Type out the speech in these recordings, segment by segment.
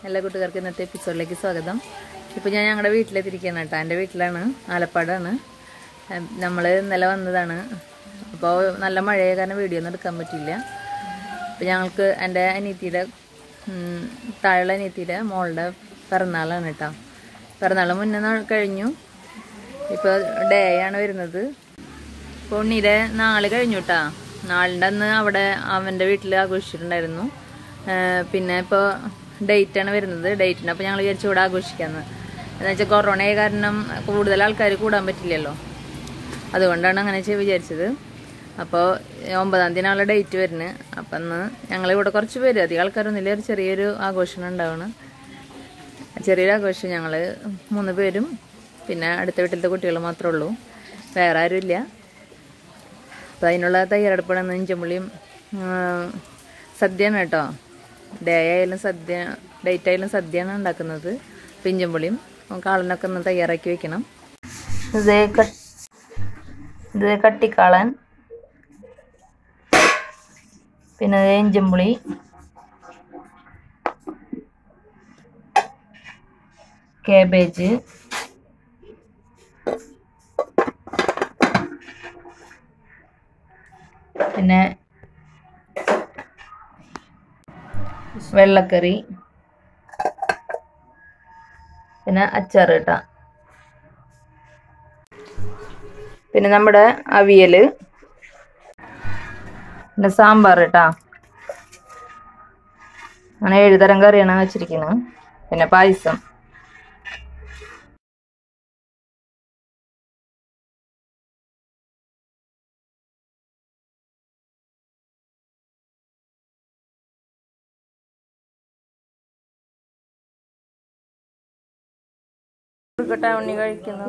എല്ലാ കൂട്ടുകാർക്കും ഇന്നത്തെ എപ്പിസോഡിലേക്ക് സ്വാഗതം ഇപ്പോൾ ഞാൻ ഞങ്ങളുടെ വീട്ടിലെത്തിയിരിക്കുകയാണ് കേട്ടോ എൻ്റെ വീട്ടിലാണ് ആലപ്പാടാണ് നമ്മൾ ഇന്നലെ വന്നതാണ് അപ്പോൾ നല്ല മഴയായ കാരണം വീഡിയോ ഒന്നും എടുക്കാൻ പറ്റിയില്ല അപ്പോൾ ഞങ്ങൾക്ക് എൻ്റെ അനിയത്തിയുടെ ഉം, താഴെയുള്ള അനിയത്തിയുടെ മോളുടെ പിറന്നാളാണ് കേട്ടോ പിറന്നാൾ മുന്നേ നാ- കഴിഞ്ഞു ഇപ്പോൾ ഡേ ആണ് വരുന്നത് ഇപ്പോൾ ഉണ്ണിയുടെ നാള് കഴിഞ്ഞു കേട്ടാ നാളിൻ്റെ അന്ന് അവിടെ അവൻ്റെ വീട്ടിൽ ആഘോഷിച്ചിട്ടുണ്ടായിരുന്നു ആ, പിന്നെ ഇപ്പോൾ ഡേറ്റാണ് വരുന്നത് ഡേറ്റിന് അപ്പോൾ ഞങ്ങൾ വിചാരിച്ചു ഇവിടെ ആഘോഷിക്കാമെന്ന് എന്ന് വെച്ചാൽ കൊറോണയെ കാരണം കൂടുതൽ ആൾക്കാർ കൂടാൻ പറ്റില്ലല്ലോ അതുകൊണ്ടാണ് അങ്ങനെ ചെയ്ത് വിചാരിച്ചത് അപ്പോൾ ഒമ്പതാം തീയതിനുള്ള ഡേറ്റ് വരുന്നത് അപ്പം അന്ന് ഞങ്ങളിവിടെ കുറച്ച് പേര് അധികം ആൾക്കാരൊന്നുമില്ല ഒരു ചെറിയൊരു ആഘോഷം ഉണ്ടാവണം ചെറിയൊരു ആഘോഷം ഞങ്ങൾ മൂന്ന് പേരും പിന്നെ അടുത്ത വീട്ടിലത്തെ കുട്ടികൾ മാത്രമേ ഉള്ളൂ വേറെ ആരുമില്ല അപ്പം അതിനുള്ള തയ്യാറെടുപ്പാണ് ഇഞ്ചമ്പുള്ളിയും സദ്യയാണ് കേട്ടോ ഡേ ആയാലും സദ്യ ഡേറ്റ് ആയാലും സദ്യയാണ് ഉണ്ടാക്കുന്നത് അപ്പം ഇഞ്ചമ്പുള്ളിയും കാളനൊക്കെ ഒന്ന് തയ്യാറാക്കി വെക്കണം ഇത് കട്ട് ഇത് കട്ടിക്കാളൻ പിന്നെ ഇത് ഇഞ്ചമ്പുളി കാബേജ് പിന്നെ വെള്ളക്കറി പിന്നെ അച്ചാർ കേട്ടാ പിന്നെ നമ്മുടെ അവിയല് പിന്നെ സാമ്പാർ കേട്ടാ അങ്ങനെ ഏഴുതരം കറിയാണ് വെച്ചിരിക്കുന്നത് പിന്നെ പായസം കൊടുക്കട്ടെ ഉണ്ണി കഴിക്കുന്നു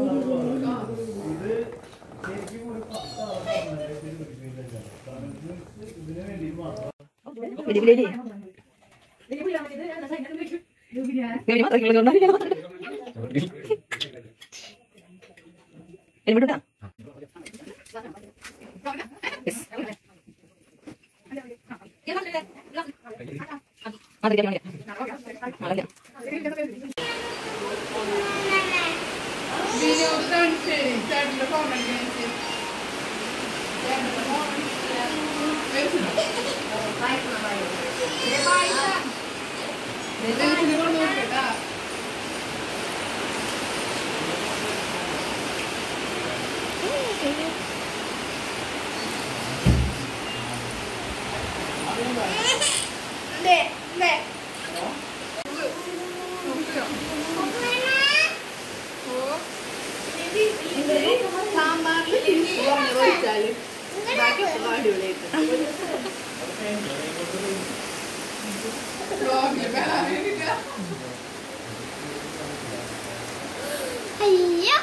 അയ്യോ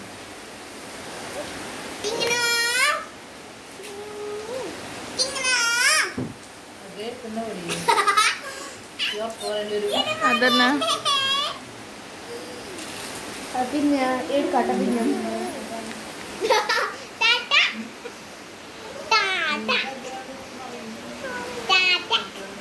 ഇങ്ങനെ അതന്നെ പിന്നെ എടുക്കട്ടെ പിന്നെ ടാറ്റ ടാറ്റ ടാറ്റ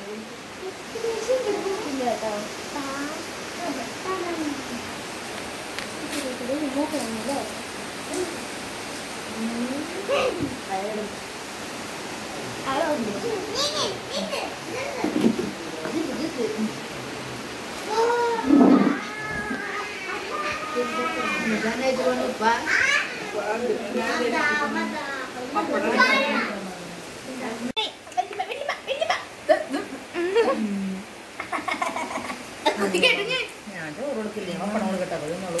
ഞാൻ ചോറ് കൊടുക്കില്ലേ പപ്പടം കൊടുക്കട്ടെ അത് തിന്നോളൂ.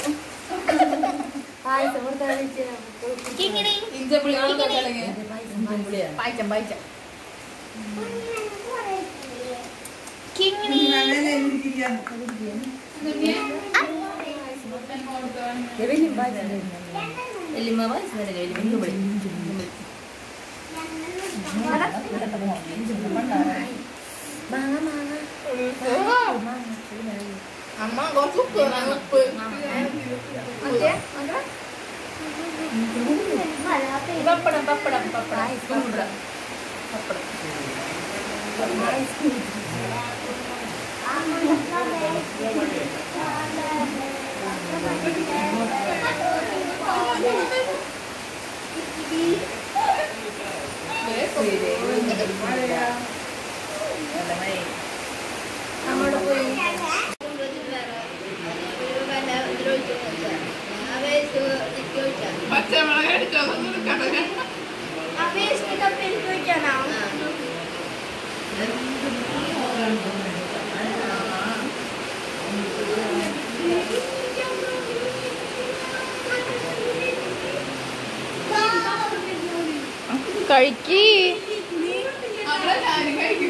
ഇഞ്ചമ്പുളിയാ? ഇത് വലിയ പായസം തരുന്നില്ല. വല്യമ്മ പായസം തരില്ല, വലിയ ഇഞ്ചമ്പുളി. ഇഞ്ചമ്പുളി. മാങ്ങ, മാങ്ങ. അമ്മ കുറച്ച് ഉപ്പ് വേണം, ഉപ്പ് പപ്പടം പപ്പടം പപ്പടം പപ്പടം പപ്പടം അങ്ങോട്ട് പോയി പച്ചമുളക് എടുക്കാൻ കടല ആ വേസ്റ്റ് കപ്പിൽ ചോദിക്കാനാ കഴിക്ക് അവിടെ ഞാനും കഴിക്കും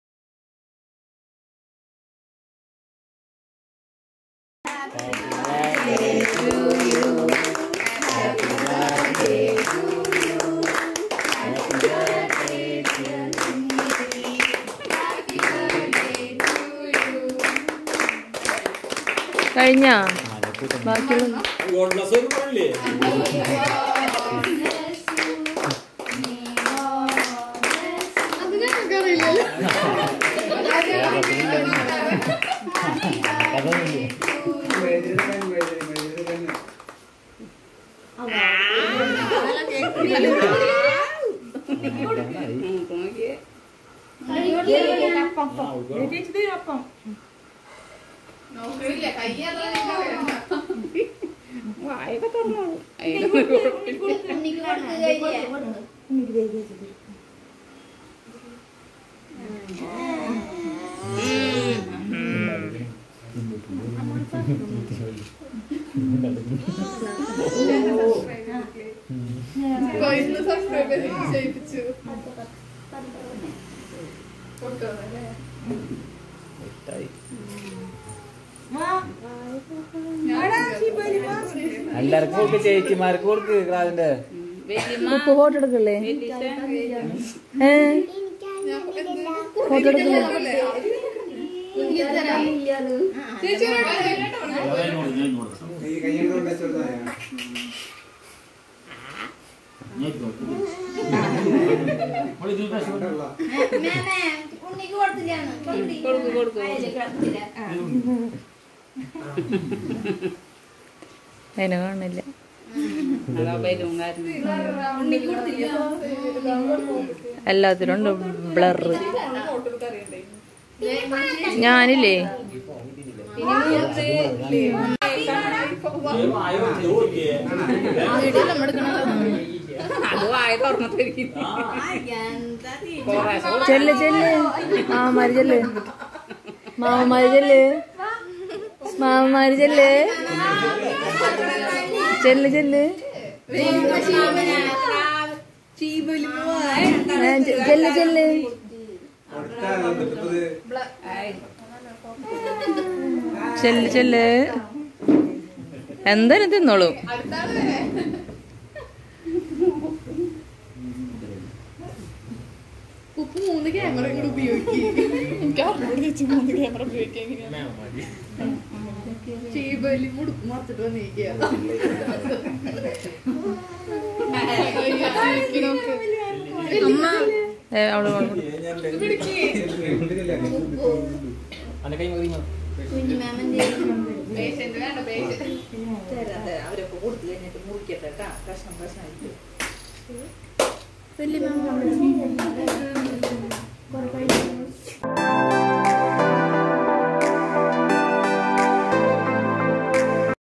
കഴിഞ്ഞാ ബാക്കിയുള്ള ഗോൾഡ് പ്ലസ് ഒന്നും പറഞ്ഞില്ലേ നോക്കണില്ല കയ്യാതെ ഇന്ന് സബ്സ്ക്രൈബ് ചെയ്യിപ്പിച്ചു കൊടുത്തോളല്ലേ എല്ലാവർക്കും കൊടുക്ക് ചേച്ചിമാർക്ക് കൊടുക്ക് ക്ലാസിന്റെ ഉപ്പ് ഫോട്ടോ എടുക്കല്ലേ ഏ ഫോട്ടോ എടുക്കില്ലേ ഉണ്ണിക്ക് കൊടുത്തില്ലാണ് കൊടുക്ക് കൊടുക്ക് അതിനെ കാണില്ല എല്ലാത്തിനും ഉണ്ട് ബ്ലറ് ഞാനില്ലേ ചെല്ല് ചെല്ല് മാമന്മാര് ചെല്ല് മാമന്മാര് ചെല്ല് മാമന്മാര് ചെല്ല് ചെല്ല് ചെല്ല് ആ, ചെ- ചെല്ല് ചെല്ല് ചെല്ല് ചെല്ല് എന്തായാലും തിന്നോളൂ ഉപ്പ് മൂന്ന് ക്യാമറ കൂടെ ഉപയോഗിക്കും എനിക്ക് അറിഞ്ഞൂടെ വെച്ച് മൂന്ന് ക്യാമറ ഉപയോഗിക്കാൻ ചീബലി മുടുപ്പ് മറച്ചിട്ട് വന്നിരിക്കുക അമ്മ ഏ, അവള് അവള് കൊടുക്ക്. അന്റെ കൈ മതി പേഷ്യന്റ് വേണ്ട പേഷ്യന്റ് അവരൊക്കെ കൊടുത്തു കഴിഞ്ഞിട്ട് മുറിക്കട്ടെ കേട്ടാ കഷ്ണം കഷ്ണം